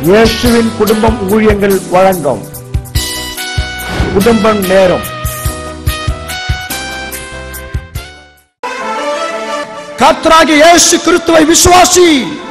இயேசுவின் குடும்பம் ஊழியங்கள் வழங்கும் குடும்பம் நேரம் கர்த்தராகிய இயேசு கிறிஸ்துவை விசுவாசி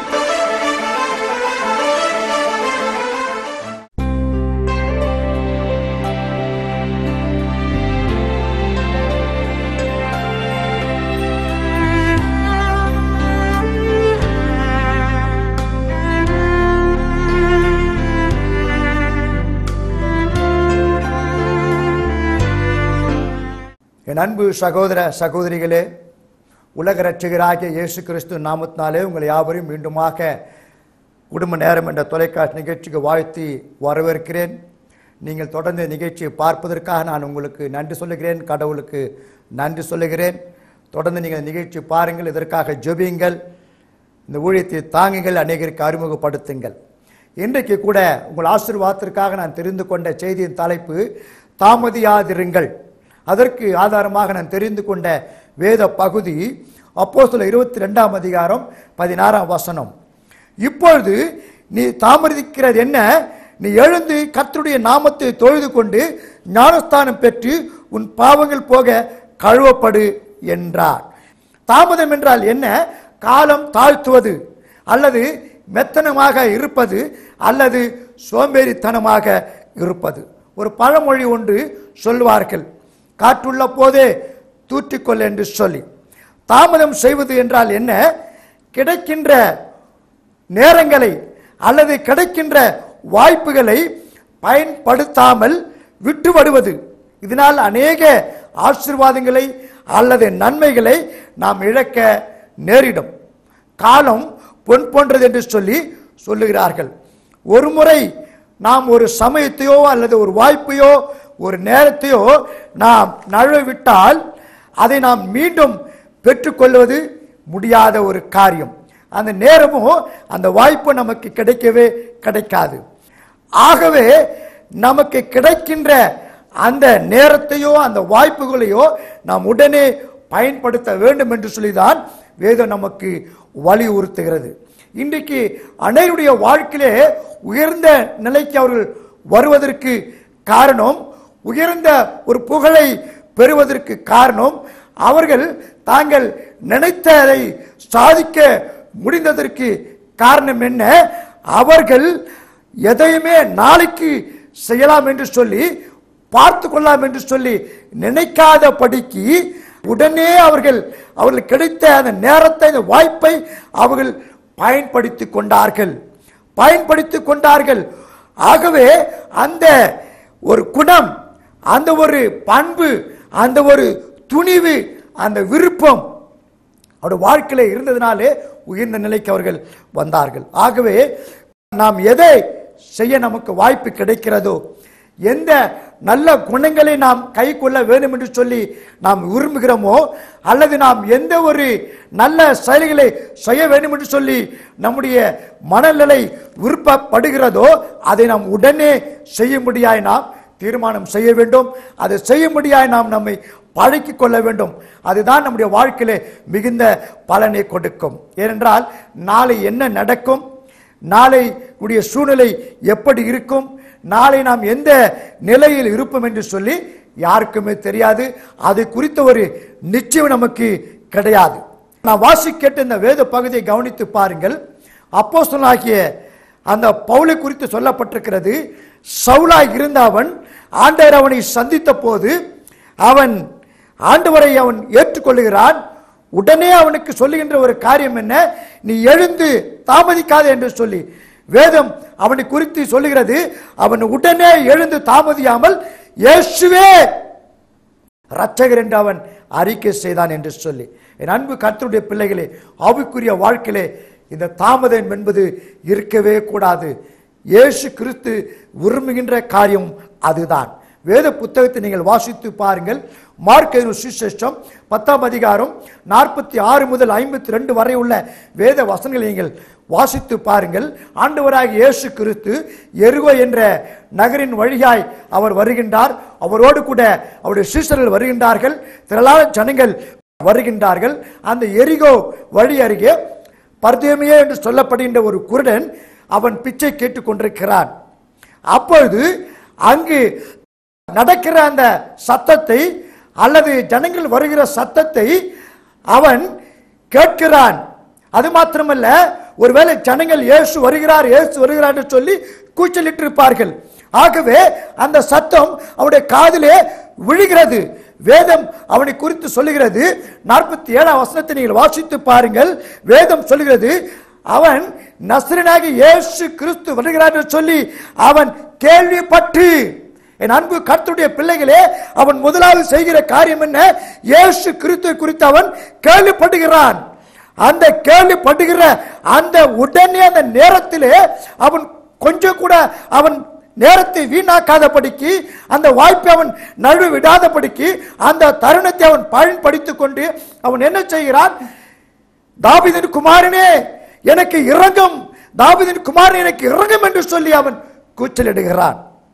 என் அன்பு சகோதர சகோதரிகளே உலக ரட்சகராகிய இயேசு கிறிஸ்து நாமத்தினாலே உங்களை யாவரையும் மீண்டுமாக குடும்ப நேரம் என்ற தொலைக்காட்சி நிகழ்ச்சிக்கு வாழ்த்தி வரவேற்கிறேன் நீங்கள் தொடர்ந்து இந்த நிகழ்ச்சியை பார்ப்பதற்காக நான் உங்களுக்கு நன்றி சொல்லுகிறேன் கடவுளுக்கு நன்றி சொல்லுகிறேன் தொடர்ந்து நீங்கள் இந்த நிகழ்ச்சி பாருங்கள் இதற்காக ஜெபியுங்கள் இந்த ஊழியத்தை தாங்குங்கள் அநேகருக்கு அறிமுகப்படுத்துங்கள் இன்றைக்கு கூட உங்கள் ஆசீர்வாதத்திற்காக நான் தெரிந்து கொண்ட செய்தியின் தலைப்பு தாமதியாதிருங்கள் அதற்கு ஆதாரமாக நான் தெரிந்து கொண்ட வேத பகுதி அப்போ சில இருபத்தி ரெண்டாம் அதிகாரம் பதினாறாம் வசனம் இப்பொழுது நீ தாமதிக்கிறது என்ன நீ எழுந்து கர்த்தருடைய நாமத்தை தொழுது கொண்டு ஞானஸ்தானம் பெற்று உன் பாவங்கள் போக கழுவப்படு என்றார் தாமதம் என்றால் என்ன காலம் தாழ்த்துவது அல்லது மெத்தனமாக இருப்பது அல்லது சோம்பேறித்தனமாக இருப்பது ஒரு பழமொழி ஒன்று சொல்வார்கள் காற்றுள்ள போதே தூற்றிக்கொள் என்று சொல்லி தாமதம் செய்வது என்றால் என்ன கிடைக்கின்ற நேரங்களை அல்லது கிடைக்கின்ற வாய்ப்புகளை பயன்படுத்தாமல் விட்டுவிடுவது இதனால் அநேக ஆசீர்வாதங்களை அல்லது நன்மைகளை நாம் இழக்க நேரிடும் காலம் பொன் போன்றது என்று சொல்லி சொல்லுகிறார்கள் ஒரு முறை நாம் ஒரு சமயத்தையோ அல்லது ஒரு வாய்ப்பையோ ஒரு நேரத்தையோ நாம் நழுவிட்டால் அதை நாம் மீண்டும் பெற்றுக்கொள்வது முடியாத ஒரு காரியம் அந்த நேரமும் அந்த வாய்ப்பு நமக்கு கிடைக்கவே கிடைக்காது ஆகவே நமக்கு கிடைக்கின்ற அந்த நேரத்தையோ அந்த வாய்ப்புகளையோ நாம் உடனே பயன்படுத்த வேண்டும் என்று சொல்லிதான் வேதம் நமக்கு வலியுறுத்துகிறது இன்றைக்கு அனைவருடைய வாழ்க்கையிலே உயர்ந்த நிலைக்கு அவர்கள் வருவதற்கு காரணம் உயர்ந்த ஒரு புகழை பெறுவதற்கு காரணம் அவர்கள் தாங்கள் நினைத்ததை சாதிக்க முடிந்ததற்கு காரணம் என்ன அவர்கள் எதையுமே நாளைக்கு செய்யலாம் என்று சொல்லி பார்த்து கொள்ளலாம் என்று சொல்லி நினைக்காதபடிக்கு உடனே அவர்கள் அவர்கள் கிடைத்த அந்த நேரத்தை அந்த வாய்ப்பை அவர்கள் பயன்படுத்தி கொண்டார்கள் பயன்படுத்தி கொண்டார்கள் ஆகவே அந்த ஒரு குணம் அந்த ஒரு பண்பு அந்த ஒரு துணிவு அந்த விருப்பம் அவருடைய வாழ்க்கையில இருந்ததினாலே உயர்ந்த நிலைக்கு அவர்கள் வந்தார்கள் ஆகவே நாம் எதை செய்ய நமக்கு வாய்ப்பு கிடைக்கிறதோ எந்த நல்ல குணங்களை நாம் கை கொள்ள வேண்டும் என்று சொல்லி நாம் விரும்புகிறோமோ அல்லது நாம் எந்த ஒரு நல்ல செயல்களை செய்ய வேண்டும் என்று சொல்லி நம்முடைய மனநிலை விருப்பப்படுகிறதோ அதை நாம் உடனே செய்யும்படியாய் நாம் தீர்மானம் செய்ய வேண்டும் அதை செய்யும்படியாய் நாம் நம்மை பழக்கிக் கொள்ள வேண்டும் அதுதான் நம்முடைய வாழ்க்கையிலே மிகுந்த பலனை கொடுக்கும் ஏனென்றால் நாளை என்ன நடக்கும் நாளை உடைய சூழ்நிலை எப்படி இருக்கும் நாளை நாம் எந்த நிலையில் இருப்போம் என்று சொல்லி யாருக்குமே தெரியாது அது குறித்த ஒரு நிச்சயம் நமக்கு கிடையாது நான் வாசி கேட்ட இந்த வேத பகுதியை கவனித்து பாருங்கள் அப்போ அந்த பவுலை குறித்து சொல்லப்பட்டிருக்கிறது சவுலாய் இருந்த அவன் ஆண்டவர் அவனை சந்தித்த போது அவன் ஆண்டவரை அவன் ஏற்றுக்கொள்ளுகிறான் உடனே அவனுக்கு சொல்லுகின்ற ஒரு காரியம் என்ன நீ எழுந்து தாமதிக்காதே என்று சொல்லி வேதம் அவனை குறித்து சொல்லுகிறது அவன் உடனே எழுந்து தாமதியாமல் இயேசுவே ரட்சகர் என்று அவன் அறிக்கை செய்தான் என்று சொல்லி என் அன்பு கர்த்தருடைய பிள்ளைகளே ஆவிக்குரிய வாழ்க்கையிலே இந்த தாமதம் என்பது இருக்கவே கூடாது இயேசு கிறிஸ்து விரும்புகின்ற காரியம் அதுதான் வேத புத்தகத்தை நீங்கள் வாசித்து பாருங்கள் மார்க் சுசேஷம் பத்தாம் அதிகாரம் நாற்பத்தி ஆறு முதல் ஐம்பத்தி ரெண்டு வரை உள்ள வேத வசனங்களை நீங்கள் வாசித்து பாருங்கள் ஆண்டவராகிய இயேசு கிறிஸ்து எருகோ என்ற நகரின் வழியாய் அவர் வருகின்றார் அவரோடு கூட அவருடைய சீசர்கள் வருகின்றார்கள் திரளான ஜனங்கள் வருகின்றார்கள் அந்த எரிகோ வழி அருகே பர்தேமியே என்று சொல்லப்படுகின்ற ஒரு குருடன் அவன் பிச்சை கேட்டுக் கொண்டிருக்கிறான் அப்பொழுது அங்கு நடக்கிற அந்த சத்தத்தை அல்லது ஜனங்கள் வருகிற சத்தத்தை அவன் கேட்கிறான் அது மாத்திரமல்ல ஒருவேளை ஜனங்கள் இயேசு வருகிறார் இயேசு வருகிறார் என்று சொல்லி கூச்சலிட்டு இருப்பார்கள் ஆகவே அந்த சத்தம் அவனுடைய காதிலே விழுகிறது வேதம் அவனை குறித்து சொல்லுகிறது நாற்பத்தி ஏழாம் வசனத்தை நீங்கள் வாசித்து பாருங்கள் வேதம் சொல்லுகிறது அவன் நஸ்ரனாகி இயேசு கிறிஸ்து வருகிறார் என்று சொல்லி அவன் கேள்விப்பட்டு என் அன்பு கர்த்தருடைய பிள்ளைகளே அவன் முதலாவது செய்கிற காரியம் என்ன இயேசு கிறிஸ்துவை குறித்து அவன் கேள்விப்படுகிறான் அந்த கேள்விப்படுகிற அந்த உடனே அந்த நேரத்திலே அவன் கொஞ்சம் கூட அவன் நேரத்தை வீணாக்காதபடிக்கு அந்த வாய்ப்பை அவன் நழுவ விடாதபடிக்கு அந்த தருணத்தை அவன் பயன்படுத்திக் கொண்டு அவன் என்ன செய்கிறான் தாவீதின் குமாரனே எனக்கு இறங்கும் தாவீதின் குமாரன் எனக்கு இறங்கும் என்று சொல்லி அவன் கூச்சலிடுகிறான்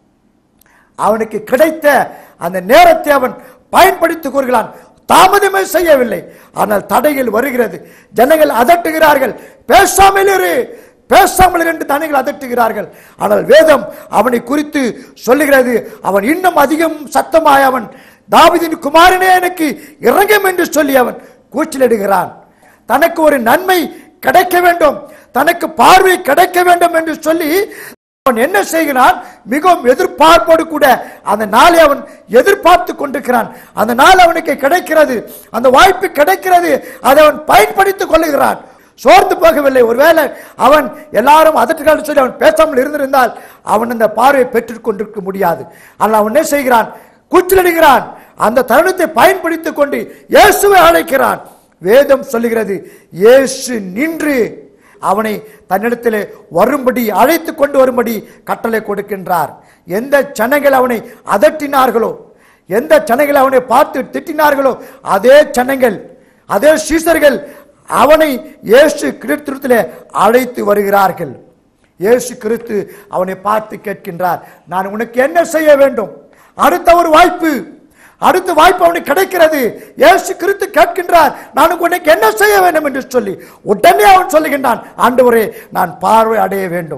அவனுக்கு கிடைத்த அந்த நேரத்தை அவன் பயன்படுத்திக் கொள்கிறான் தாமதமே செய்யவில்லை ஆனால் தடைகள் வருகிறது ஜனங்கள் அதட்டுகிறார்கள் பேசாமல் இரு பேசாமல் இரு என்று தனிகள் அதட்டுகிறார்கள் ஆனால் வேதம் அவனை குறித்து சொல்லுகிறது அவன் இன்னும் அதிகம் சத்தமாய் அவன் தாவீதின் குமாரனே எனக்கு இறங்கும் என்று சொல்லி அவன் கூச்சலிடுகிறான் தனக்கு ஒரு நன்மை கிடைக்க வேண்டும் தனக்கு பார்வை கிடைக்க வேண்டும் என்று சொல்லி அவன் என்ன செய்கிறான் மிகவும் எதிர்பார்ப்போடு கூட அந்த நாளை அவன் எதிர்பார்த்து கொண்டிருக்கிறான் அந்த நாள் அவனுக்கு கிடைக்கிறது அந்த வாய்ப்பு கிடைக்கிறது அதை அவன் பயன்படுத்திக் கொள்ளுகிறான் சோர்ந்து போகவில்லை ஒருவேளை அவன் எல்லாரும் அதட்டுகள் சொல்லி அவன் பேசாமல் இருந்திருந்தால் அவன் அந்த பார்வையை பெற்றுக் கொண்டிருக்க முடியாது ஆனால் அவன் என்ன செய்கிறான் கூச்சலிடுகிறான் அந்த தருணத்தை பயன்படுத்திக் கொண்டு இயேசுவை அழைக்கிறான் வேதம் சொல்லுகிறது இயேசு நின்று அவனை தன்னிடத்திலே வரும்படி அழைத்து கொண்டு வரும்படி கட்டளை கொடுக்கின்றார் எந்த ஜனங்கள் அவனை அதட்டினார்களோ எந்த ஜனங்கள் அவனை பார்த்து திட்டினார்களோ அதே ஜனங்கள் அதே சீசர்கள் அவனை இயேசு கிறிஸ்துவிலே அழைத்து வருகிறார்கள் இயேசு கிறிஸ்து அவனை பார்த்து கேட்கின்றார் நான் உனக்கு என்ன செய்ய வேண்டும் அடுத்த ஒரு வாய்ப்பு அடுத்த வாய்ப்பு அவனுக்கு கிடைக்கிறது இயேசு கிறிஸ்து கேட்கின்றார் நான் உனக்கு என்ன செய்ய வேண்டும் என்று சொல்லி உடனே அவன் சொல்லுகின்றான் ஆண்டவரே நான் பார்வை அடைய வேண்டும்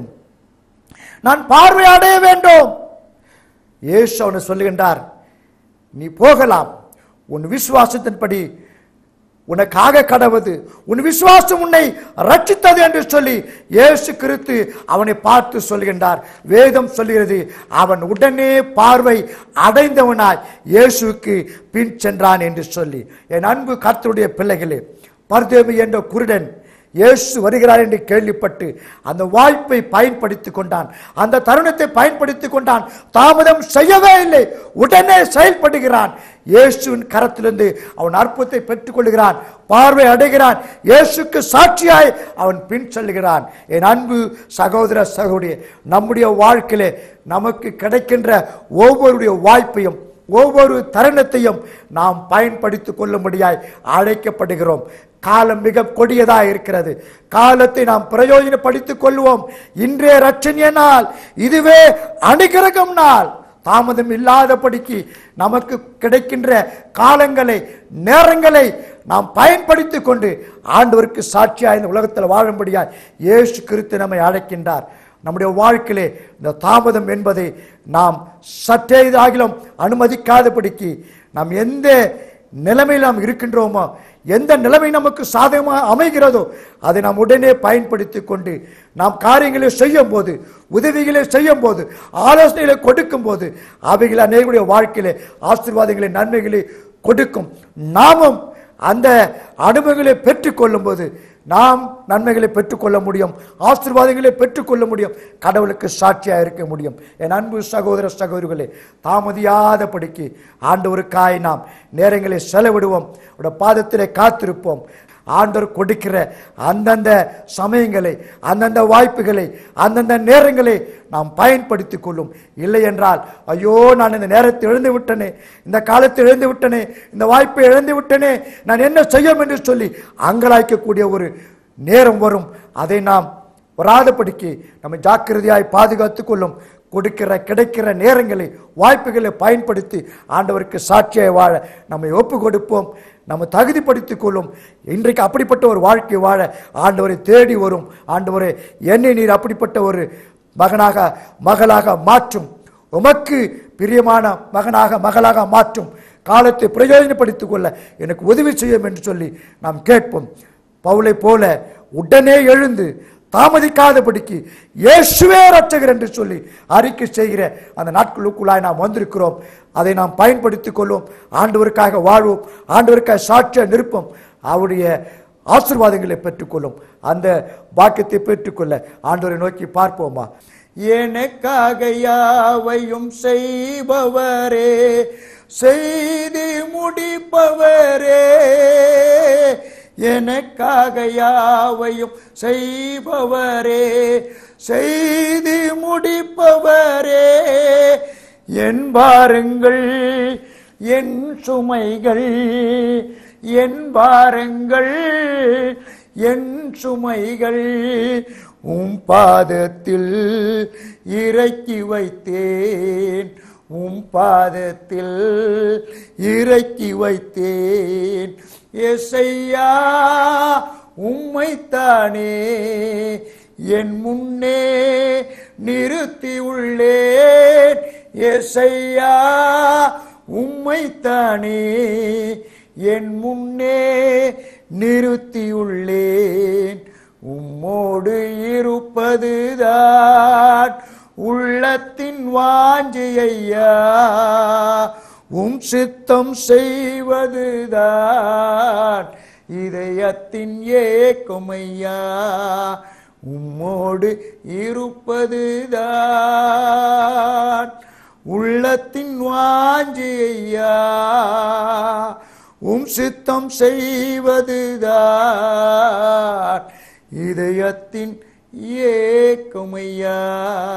நான் பார்வை அடைய வேண்டும் இயேசு அவனை சொல்லுகின்றார் நீ போகலாம் உன் விசுவாசத்தின்படி உனக்காக கடவுது உன் விசுவாசம் உன்னை ரட்சித்தது என்று சொல்லி இயேசு கிறிஸ்து அவனை பார்த்து சொல்கின்றார் வேதம் சொல்கிறது அவன் உடனே பார்வை அடைந்தவனாய் இயேசுவுக்கு பின் சென்றான் என்று சொல்லி என் அன்பு கர்த்தருடைய பிள்ளைகளே பர்தேவி என்ற குருடன் இயேசு வருகிறார் என்று கேள்விப்பட்டு அந்த வாய்ப்பை பயன்படுத்திக் கொண்டான் அந்த தருணத்தை பயன்படுத்திக் கொண்டான் தாமதம் செய்யவே இல்லை உடனே செயல்படுகிறான் இயேசுவின் கரத்திலிருந்து அவன் அற்புதத்தை பெற்றுக் கொள்கிறான் பார்வை அடைகிறான் இயேசுக்கு சாட்சியாய் அவன் பின் செல்கிறான் என் அன்பு சகோதர சகோதரி நம்முடைய வாழ்க்கையிலே நமக்கு கிடைக்கின்ற ஒவ்வொருடைய வாய்ப்பையும் ஒவ்வொரு தருணத்தையும் நாம் பயன்படுத்திக் கொள்ளும்படியாய் அழைக்கப்படுகிறோம் காலம் மிக கொடியதா இருக்கிறது காலத்தை நாம் பிரயோஜனப்படுத்திக் கொள்வோம் இன்றைய ரட்சணிய நாள் இதுவே அனுகிரகம் நாள் தாமதம் இல்லாதபடிக்கு நமக்கு கிடைக்கின்ற காலங்களை நேரங்களை நாம் பயன்படுத்திக் கொண்டு ஆண்டவருக்கு சாட்சியாக இந்த உலகத்தில் வாழும்படியாய் இயேசு கிறிஸ்து நம்மை அழைக்கின்றார் நம்முடைய வாழ்க்கையிலே இந்த தாமதம் என்பதை நாம் சற்றே இதாகிலும் அனுமதிக்காதபடிக்கு நாம் எந்த நிலைமையில் நாம் இருக்கின்றோமோ எந்த நிலைமை நமக்கு சாதகமாக அமைகிறதோ அதை நாம் உடனே பயன்படுத்தி கொண்டு நாம் காரியங்களை செய்யும் போது உதவிகளை செய்யும் போது ஆலோசனைகளை கொடுக்கும் போது அவைகள் அநேகருடைய வாழ்க்கையிலே ஆசீர்வாதங்களை நன்மைகளை கொடுக்கும் நாமும் அந்த அனுபவங்களை பெற்றுக்கொள்ளும் போது நாம் நன்மைகளை பெற்றுக்கொள்ள முடியும் ஆசீர்வாதங்களை பெற்றுக்கொள்ள முடியும் கடவுளுக்கு சாட்சியாக இருக்க முடியும் என் அன்பு சகோதர சகோதரிகளே தாமதியாதபடிக்கு ஆண்டவருக்காய் நாம் நேரங்களை செலவிடுவோம் அவருடைய பாதத்திலே காத்திருப்போம் ஆண்டவர் கொடுக்கிற அந்தந்த சமயங்களை அந்தந்த வாய்ப்புகளை அந்தந்த நேரங்களை நாம் பயன்படுத்திக் கொள்ளும் இல்லை என்றால் ஐயோ நான் இந்த நேரத்தை இழந்து விட்டனே இந்த காலத்தை இழந்து விட்டனே இந்த வாய்ப்பை இழந்து விட்டனே நான் என்ன செய்யும் என்று சொல்லி அங்கலாய்க்கக்கூடிய ஒரு நேரம் வரும் அதை நாம் வராதபடிக்கு நம்ம ஜாக்கிரதையாய் பாதுகாத்துக் கொள்ளும் கொடுக்கிற கிடைக்கிற நேரங்களை வாய்ப்புகளை பயன்படுத்தி ஆண்டவருக்கு சாட்சியை வாழ நம்மை ஒப்பு கொடுப்போம் நம்ம தகுதிப்படுத்திக் கொள்ளும் இன்றைக்கு அப்படிப்பட்ட ஒரு வாழ்க்கை வாழ ஆண்டவரை தேடி வரும் ஆண்டவரே என்னை நீர் அப்படிப்பட்ட ஒரு மகனாக மகளாக மாற்றும் உமக்கு பிரியமான மகனாக மகளாக மாற்றும் காலத்தை பிரயோஜனப்படுத்திக் கொள்ள எனக்கு உதவி செய்யும் என்று சொல்லி நாம் கேட்போம் பவுலை போல உடனே எழுந்து தாமதிக்காதபடிக்கு இயேசுவே ரட்சகர் என்று சொல்லி அறிக்கை செய்கிற அந்த நாட்களுக்குள்ளாய் நாம் வந்திருக்கிறோம் அதை நாம் பயன்படுத்திக் கொள்வோம் ஆண்டவருக்காக வாழ்வோம் ஆண்டவருக்காக சாட்சிய நிற்போம் அவருடைய ஆசீர்வாதங்களை பெற்றுக்கொள்ளும் அந்த பாக்கியத்தை பெற்றுக்கொள்ள ஆண்டவரை நோக்கி பார்ப்போமா எனக்காக யாவையும் செய்பவரே செய்தி முடிப்பவரே எனக்காக யாவையும் செய்பவரே செய்தி முடிப்பவரே என் பாருங்கள் என் சுமைகள் என் பாருங்கள் என் சுமைகள் உம் பாதத்தில் இறக்கி வைத்தேன் உம் பாதத்தில் இறக்கி வைத்தேன் எசையா உம்மைத்தானே என் முன்னே நிறுத்தி உள்ளேன் எசையா உம்மைத்தானே என் முன்னே நிறுத்தியுள்ளேன் உம்மோடு இருப்பதுதான் உள்ளத்தின் வாஞ்சையா உம் சித்தம் செய்வதுதான் இதயத்தின் ஏக்கமையா உம்மோடு இருப்பதுதான் உள்ளத்தின் வாஞ்சையா உம் சித்தம் செய்வதுதான் இதயத்தின் ஏக்கமையா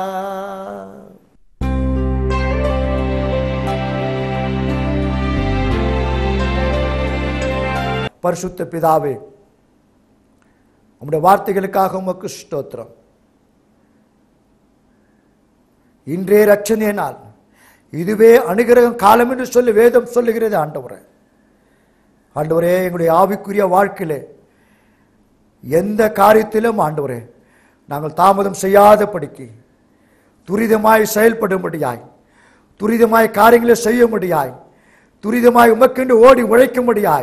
பரிசுத்த பிதாவே உம்முடைய வார்த்தைகளுக்காக உமக்கு ஸ்தோத்திரம் இன்றே ரட்சணிய நாள் இதுவே அனுகிரகம் காலம் என்று சொல்லி வேதம் சொல்லுகிறது ஆண்டவரே ஆண்டவரே எங்களுடைய ஆவிக்குரிய வாழ்க்கையிலே எந்த காரியத்திலும் ஆண்டவரே நாங்கள் தாமதம் செய்யாதபடிக்கு துரிதமாய் செயல்படும்படியாய் துரிதமாய் காரியங்களை செய்யும்படியாய் துரிதமாய் உமக்கென்று ஓடி உழைக்கும்படியாய்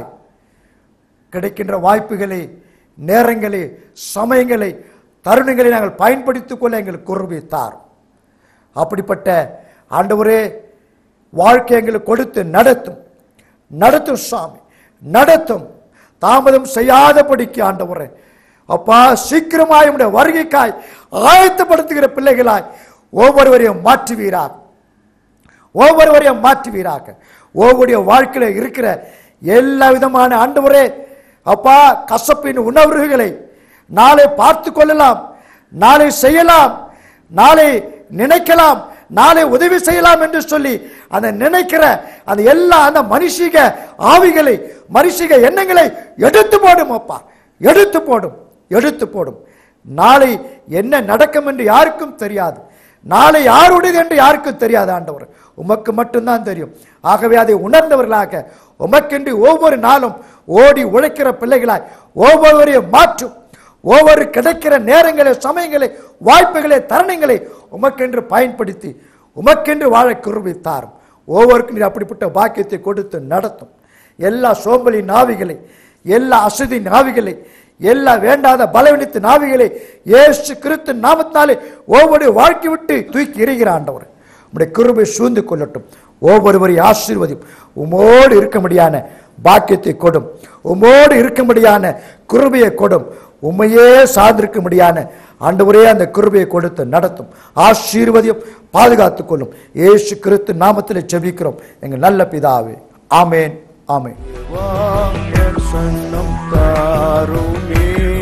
கிடைக்கின்ற வாய்ப்புகளை நேரங்களை சமயங்களை தருணங்களை நாங்கள் பயன்படுத்திக் கொள்ள எங்களுக்கு குருவி தாரும் அப்படிப்பட்ட ஆண்டவரே வாழ்க்கை எங்களுக்கு கொடுத்து நடத்தும் நடத்தும் சாமி நடத்தும் தாமதம் செய்யாதபடிக்கு ஆண்டவரே அப்பா சீக்கிரமாய் உடைய வருகைக்காய் ஆயத்தப்படுத்துகிற பிள்ளைகளாய் ஒவ்வொருவரையும் மாற்றுவீரார் ஒவ்வொருவரையும் மாற்றுவீராக ஒவ்வொருடைய வாழ்க்கையில இருக்கிற எல்லா விதமான ஆண்டவரே அப்பா கசப்பின் உணர்வுகளை நாளை பார்த்து கொள்ளலாம் நாளை செய்யலாம் நாளை நினைக்கலாம் நாளை உதவி செய்யலாம் என்று சொல்லி அந்த நினைக்கிற அந்த எல்லா அந்த மனுஷிக ஆவிகளை மனுஷிக எண்ணங்களை எடுத்து போடும் அப்பா எடுத்து போடும் எடுத்து போடும் நாளை என்ன நடக்கும் என்று யாருக்கும் தெரியாது நாளை யாருடையது என்று யாருக்கும் தெரியாது ஆண்டவர் உமக்கு மட்டும்தான் தெரியும் ஆகவே அதை உணர்ந்தவர்களாக உமக்கென்று ஒவ்வொரு நாளும் ஓடி உழைக்கிற பிள்ளைகளாய் ஒவ்வொருவரையும் மாற்றும் ஒவ்வொரு கிடைக்கிற நேரங்களை சமயங்களை வாய்ப்புகளை தருணங்களை உமக்கென்று பயன்படுத்தி உமக்கென்று வாழ குருவித்தாரும் ஒவ்வொருக்கும் நீர் அப்படிப்பட்ட பாக்கியத்தை கொடுத்து நடத்தும் எல்லா சோம்பலி நாவிகளை எல்லா அசதி நாவிகளை எல்லா வேண்டாத பலவீனத்து நாவிகளை இயேசு கிறிஸ்து நாமத்தாலே ஒவ்வொரு வாழ்க்கை விட்டு தூக்கி எறிகிற ஆண்டவர் உம்முடைய கிருபை சூழ்ந்து கொள்ளட்டும் ஒவ்வொருவரையும் ஆசீர்வதியும் உமோடு இருக்கும்படியான பாக்கியத்தை கொடும் உமோடு இருக்கும்படியான கிருபையை கொடும் உண்மையே சார்ந்திருக்கும்படியான ஆண்டவரே அந்த கிருபையை கொடுத்து நடத்தும் ஆசீர்வதியும் பாதுகாத்துக் கொள்ளும் இயேசு கிறிஸ்து நாமத்தில் செபிக்கிறோம் எங்கள் நல்ல பிதாவே ஆமேன் ஆமேன் வாங்கர் சன்னம் தாருமே